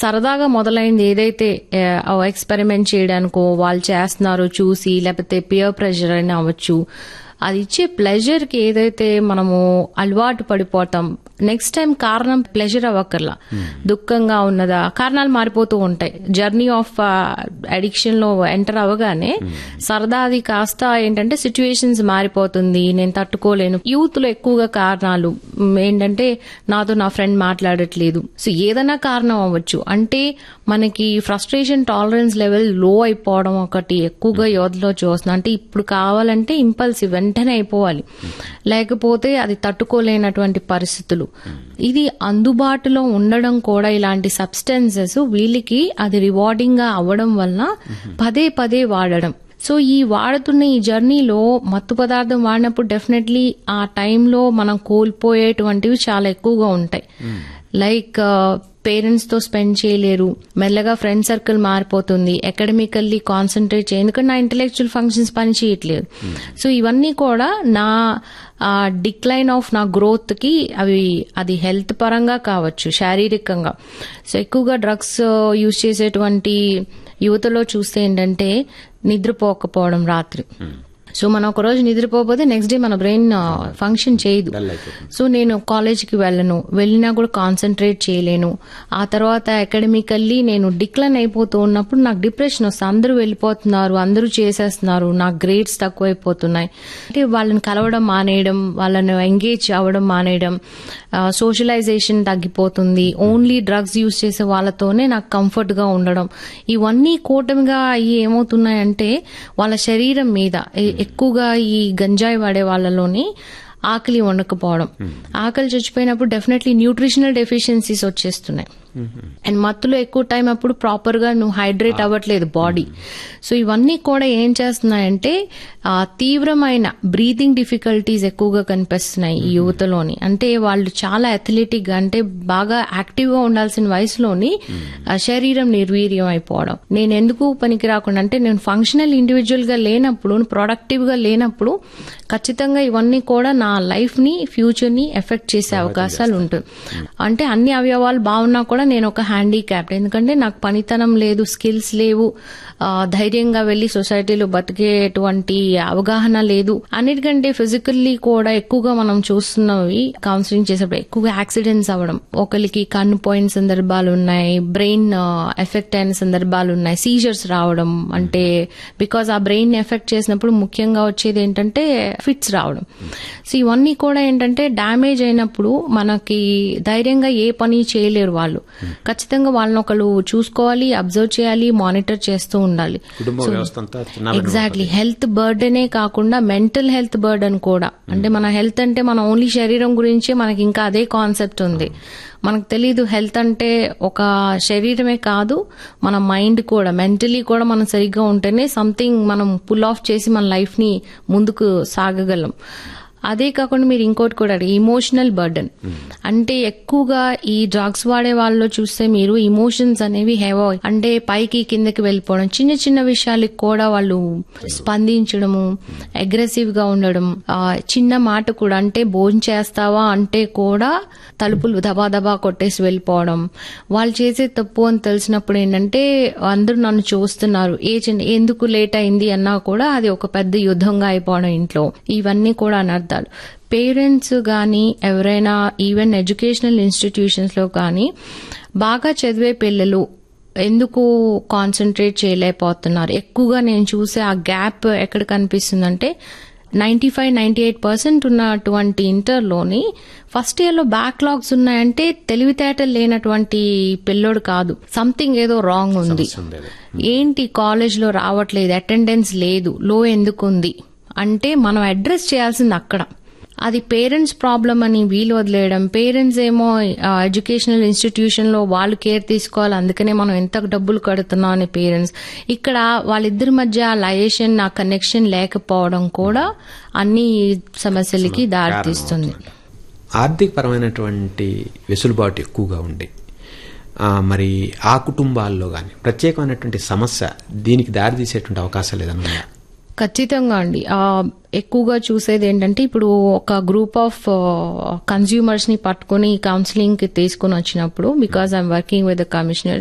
సరదాగా మొదలైంది ఏదైతే ఎక్స్పెరిమెంట్ చేయడానికో వాళ్ళు చేస్తున్నారో చూసి లేకపోతే పియర్ ప్రెషర్ అని అవ్వచ్చు అది ఇచ్చే ప్లెజర్ కి ఏదైతే మనము అలవాటు పడిపోతాం నెక్స్ట్ టైం కారణం ప్లెజర్ అవ్వక్కర్లా దుఃఖంగా ఉన్నదా కారణాలు మారిపోతూ ఉంటాయి జర్నీ ఆఫ్ అడిక్షన్ లో ఎంటర్ అవ్వగానే సరదా అది కాస్త ఏంటంటే సిచ్యువేషన్స్ మారిపోతుంది నేను తట్టుకోలేను యూత్ లో ఎక్కువగా కారణాలు మ్, ఏంటంటే నాతో నా ఫ్రెండ్ మాట్లాడట్లేదు సో ఏదైనా కారణం అవ్వచ్చు అంటే మనకి ఫ్రస్ట్రేషన్ టాలరెన్స్ లెవెల్ లో అయిపోవడం ఒకటి ఎక్కువగా యువతలో చూస్తున్నాం అంటే ఇప్పుడు కావాలంటే ఇంపల్సివ్ వెంటనే అయిపోవాలి లేకపోతే అది తట్టుకోలేనటువంటి పరిస్థితులు ఇది అందుబాటులో ఉండడం కూడా ఇలాంటి సబ్స్టెన్సెస్ వీళ్ళకి అది రివార్డింగ్ గా అవ్వడం వలన పదే పదే వాడడం సో ఈ వాడుతున్న ఈ జర్నీలో మత్తు పదార్థం వాడినప్పుడు డెఫినెట్లీ ఆ టైంలో మనం కోల్పోయేటువంటివి చాలా ఎక్కువగా ఉంటాయి లైక్ పేరెంట్స్ తో స్పెండ్ చేయలేరు మెల్లగా ఫ్రెండ్ సర్కిల్ మారిపోతుంది అకాడమికల్లీ కాన్సన్ట్రేట్ చేయ ఎందుకంటే నా ఇంటలెక్చువల్ ఫంక్షన్స్ పని చేయట్లేదు సో ఇవన్నీ కూడా నా డిక్లైన్ ఆఫ్ నా గ్రోత్ కి అవి అది హెల్త్ పరంగా కావచ్చు శారీరకంగా సో ఎక్కువగా డ్రగ్స్ యూజ్ చేసేటువంటి యువతలో చూస్తే ఏంటంటే నిద్రపోకపోవడం రాత్రి సో మనం ఒక రోజు నిద్రపోకపోతే నెక్స్ట్ డే మన బ్రెయిన్ ఫంక్షన్ చేయదు సో నేను కాలేజ్కి వెళ్ళను వెళ్ళినా కూడా కాన్సన్ట్రేట్ చేయలేను ఆ తర్వాత అకాడమికల్లీ నేను డిక్లైన్ అయిపోతూ ఉన్నప్పుడు నాకు డిప్రెషన్ వస్తుంది అందరూ వెళ్ళిపోతున్నారు అందరూ చేసేస్తున్నారు నాకు గ్రేడ్స్ తక్కువైపోతున్నాయి అంటే వాళ్ళని కలవడం మానేయడం వాళ్ళని ఎంగేజ్ అవ్వడం మానేయడం సోషలైజేషన్ తగ్గిపోతుంది ఓన్లీ డ్రగ్స్ యూజ్ చేసే వాళ్ళతోనే నాకు కంఫర్ట్ గా ఉండడం ఇవన్నీ కూటమిగా అయ్యి ఏమవుతున్నాయంటే వాళ్ళ శరీరం మీద ఎ- ఎక్కువగా ఈ గంజాయి వాడే వాళ్ళలోని ఆకలి ఉండకపోవడం ఆకలి చచ్చిపోయినప్పుడు డెఫినెట్లీ న్యూట్రిషనల్ డెఫిషియన్సీస్ వచ్చేస్తున్నాయి అండ్ మత్తులో ఎక్కువ టైం అప్పుడు ప్రాపర్ గా నువ్వు హైడ్రేట్ అవ్వట్లేదు బాడీ సో ఇవన్నీ కూడా ఏం చేస్తున్నాయంటే ఆ, తీవ్రమైన బ్రీతింగ్ డిఫికల్టీస్ ఎక్కువగా కనిపిస్తున్నాయి ఈ యువతలోని అంటే వాళ్ళు చాలా అథ్లెటిక్ గా అంటే బాగా యాక్టివ్ గా ఉండాల్సిన వయసులోని ఆ, శరీరం నిర్వీర్యం అయిపోవడం నేను ఎందుకు పనికి రాకుండా అంటే నేను ఫంక్షనల్ ఇండివిజువల్ గా లేనప్పుడు ప్రొడక్టివ్ గా లేనప్పుడు ఖచ్చితంగా ఇవన్నీ కూడా నా లైఫ్ ని ఫ్యూచర్ ని ఎఫెక్ట్ చేసే అవకాశాలు ఉంటుంది అంటే అన్ని అవయవాలు బాగున్నా కూడా నేను ఒక హ్యాండిక్యాప్డ్ ఎందుకంటే నాకు పనితనం లేదు స్కిల్స్ లేవు ఆ, ధైర్యంగా వెళ్లి సొసైటీలో బతికేటువంటి అవగాహన లేదు అన్నిటికంటే ఫిజికల్లీ కూడా ఎక్కువగా మనం చూస్తున్నవి కౌన్సిలింగ్ చేసేటప్పుడు ఎక్కువగా యాక్సిడెంట్స్ అవ్వడం ఒకరికి కన్ను పోయిన సందర్భాలు ఉన్నాయి బ్రెయిన్ ఎఫెక్ట్ అయిన సందర్భాలు ఉన్నాయి సీజర్స్ రావడం అంటే బికాజ్ ఆ బ్రెయిన్ ఎఫెక్ట్ చేసినప్పుడు ముఖ్యంగా వచ్చేది ఏంటంటే ఫిట్స్ రావడం సో ఇవన్నీ కూడా ఏంటంటే డ్యామేజ్ అయినప్పుడు మనకి ధైర్యంగా ఏ పని చేయలేరు వాళ్ళు ఖచ్చితంగా వాళ్ళని ఒకళ్ళు చూసుకోవాలి అబ్జర్వ్ చేయాలి మానిటర్ చేస్తూ ఉండాలి కుటుంబ వ్యవస్థ అంతా చిన్న ఎగ్జాక్ట్లీ హెల్త్ బర్డెనే కాకుండా మెంటల్ హెల్త్ బర్డెన్ కూడా అంటే మన హెల్త్ అంటే మన ఓన్లీ శరీరం గురించే మనకి ఇంకా అదే కాన్సెప్ట్ ఉంది మనకు తెలీదు హెల్త్ అంటే ఒక శరీరమే కాదు మన మైండ్ కూడా మెంటలీ కూడా మనం సరిగ్గా ఉంటేనే సంథింగ్ మనం పుల్ ఆఫ్ చేసి మన లైఫ్ ని ముందుకు సాగగలం అదే కాకుండా మీరు ఇంకోటి కూడా ఇమోషనల్ బర్డన్ అంటే ఎక్కువగా ఈ డ్రగ్స్ వాడే వాళ్ళలో చూస్తే మీరు ఇమోషన్స్ అనేవి హెవో అంటే పైకి కిందకి వెళ్ళిపోవడం చిన్న చిన్న విషయాలకు కూడా వాళ్ళు స్పందించడము అగ్రెసివ్ గా ఉండడం ఆ, చిన్న మాట కూడా అంటే భోజనం చేస్తావా అంటే కూడా తలుపులు దబా దబా కొట్టేసి వెళ్ళిపోవడం వాళ్ళు చేసే తప్పు అని తెలిసినప్పుడు ఏంటంటే అందరూ నన్ను చూస్తున్నారు ఏ చిన్న ఎందుకు లేట్ అయింది అన్నా కూడా అది ఒక పెద్ద యుద్ధంగా అయిపోవడం ఇంట్లో ఇవన్నీ కూడా అనర్థాలు పేరెంట్స్ కానీ ఎవరైనా ఈవెన్ ఎడ్యుకేషనల్ ఇన్స్టిట్యూషన్స్ లో కానీ బాగా చదివే పిల్లలు ఎందుకు కాన్సన్ట్రేట్ చేయలేకపోతున్నారు ఎక్కువగా నేను చూసే ఆ గ్యాప్ ఎక్కడ కనిపిస్తుందంటే ninety five ninety eight percent ఉన్నటువంటి ఇంటర్లోని ఫస్ట్ ఇయర్ లో బ్యాక్లాగ్స్ ఉన్నాయంటే తెలివితేటలు లేనటువంటి పిల్లోడు కాదు సంథింగ్ ఏదో రాంగ్ ఉంది ఉండేది ఏంటి కాలేజ్ లో రావట్లేదు అటెండెన్స్ లేదు లో ఎందుకు ఉంది అంటే మనం అడ్రస్ చేయాల్సింది అక్కడ అది పేరెంట్స్ ప్రాబ్లం అని వీలు వదిలేయడం పేరెంట్స్ ఏమో ఎడ్యుకేషనల్ ఇన్స్టిట్యూషన్ లో వాళ్ళు కేర్ తీసుకోవాలి అందుకనే మనం ఎంత డబ్బులు కడుతున్నాం అని పేరెంట్స్ ఇక్కడ వాళ్ళిద్దరి మధ్య ఆ లయేషన్ ఆ కనెక్షన్ లేకపోవడం కూడా అన్ని సమస్యలకి దారితీస్తుంది ఆర్థిక పరమైనటువంటి వెసులుబాటు ఎక్కువగా ఉండి ఆ, మరి ఆ కుటుంబాల్లో కానీ ప్రత్యేకమైనటువంటి సమస్య దీనికి దారితీసేటువంటి అవకాశాలు ఏదైనా ఉన్నాయా ఖచ్చితంగా అండి ఆ, ఎక్కువగా చూసేది ఏంటంటే ఇప్పుడు ఒక గ్రూప్ ఆఫ్ కన్స్యూమర్స్ ని పట్టుకుని కౌన్సిలింగ్ కి తీసుకుని వచ్చినప్పుడు because I'm working with the commissioner